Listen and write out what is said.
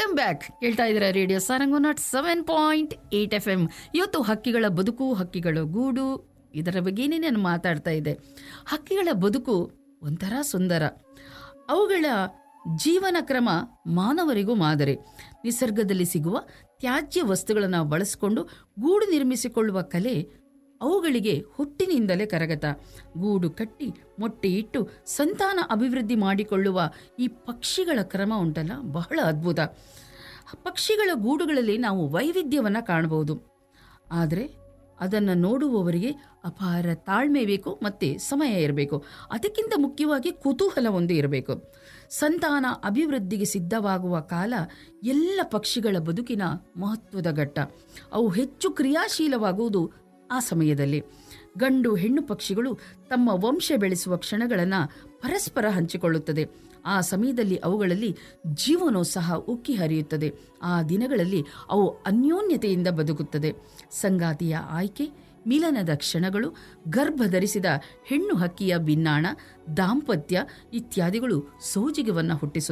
welcome back ಕೇಳ್ತಾ ಇದ್ದೀರಾ radio Sarang nought seven point eight F M ಇವತ್ತು ಹಕ್ಕಿಗಳ ಬದುಕು ಹಕ್ಕಿಗಳ ಗೂಡು ಇದರ ಬಗ್ಗೆನೇ ನಾನು ಮಾತಾಡ್ತಾ ಇದ್ದೆ ಹಕ್ಕಿಗಳ ಬದುಕು ಒಂಥರ ಸುಂದರ ಅವುಗಳ ಜೀವನ ಕ್ರಮ ಮಾನವರಿಗೂ ಮಾದರಿ ನಿಸರ್ಗದಲ್ಲಿ ಸಿಗುವ ತ್ಯಾಜ್ಯ ವಸ್ತುಗಳನ್ನು ಬಳಸಿಕೊಂಡು ಗೂಡು ನಿರ್ಮಿಸಿಕೊಳ್ಳುವ ಕಲೆ ಅವುಗಳಿಗೆ ಹುಟ್ಟಿನಿಂದಲೇ ಕರಗತ ಗೂಡು ಕಟ್ಟಿ ಮೊಟ್ಟೆ ಇಟ್ಟು ಸಂತಾನ ಅಭಿವೃದ್ಧಿ ಮಾಡಿಕೊಳ್ಳುವ ಈ ಪಕ್ಷಿಗಳ ಕ್ರಮ ಉಂಟಲ್ಲ ಬಹಳ ಅದ್ಭುತ ಪಕ್ಷಿಗಳ ಗೂಡುಗಳಲ್ಲಿ ನಾವು ವೈವಿಧ್ಯವನ್ನು ಕಾಣಬಹುದು ಆದರೆ ಅದನ್ನು ನೋಡುವವರಿಗೆ ಅಪಾರ ತಾಳ್ಮೆ ಬೇಕು ಮತ್ತು ಸಮಯ ಇರಬೇಕು ಅದಕ್ಕಿಂತ ಮುಖ್ಯವಾಗಿ ಕುತೂಹಲ ಒಂದು ಇರಬೇಕು ಸಂತಾನ ಅಭಿವೃದ್ಧಿಗೆ ಸಿದ್ಧವಾಗುವ ಕಾಲ ಎಲ್ಲ ಪಕ್ಷಿಗಳ ಬದುಕಿನ ಮಹತ್ವದ ಘಟ್ಟ ಅವು ಹೆಚ್ಚು ಕ್ರಿಯಾಶೀಲವಾಗುವುದು ಆ ಸಮಯದಲ್ಲಿ ಗಂಡು ಹೆಣ್ಣು ಪಕ್ಷಿಗಳು ತಮ್ಮ ವಂಶ ಬೆಳೆಸುವ ಕ್ಷಣಗಳನ್ನು ಪರಸ್ಪರ ಹಂಚಿಕೊಳ್ಳುತ್ತದೆ ಆ ಸಮಯದಲ್ಲಿ ಅವುಗಳಲ್ಲಿ ಜೀವನೋತ್ಸಾಹ ಉಕ್ಕಿ ಹರಿಯುತ್ತದೆ ಆ ದಿನಗಳಲ್ಲಿ ಅವು ಅನ್ಯೋನ್ಯತೆಯಿಂದ ಬದುಕುತ್ತದೆ ಸಂಗಾತಿಯ ಆಯ್ಕೆ ಮಿಲನದ ಕ್ಷಣಗಳು ಗರ್ಭ ಧರಿಸಿದ ಹೆಣ್ಣು ಹಕ್ಕಿಯ ಬಿನ್ನಾಣ ದಾಂಪತ್ಯ ಇತ್ಯಾದಿಗಳು ಸೋಜಿಗವನ್ನು ಹುಟ್ಟಿಸುತ್ತವೆ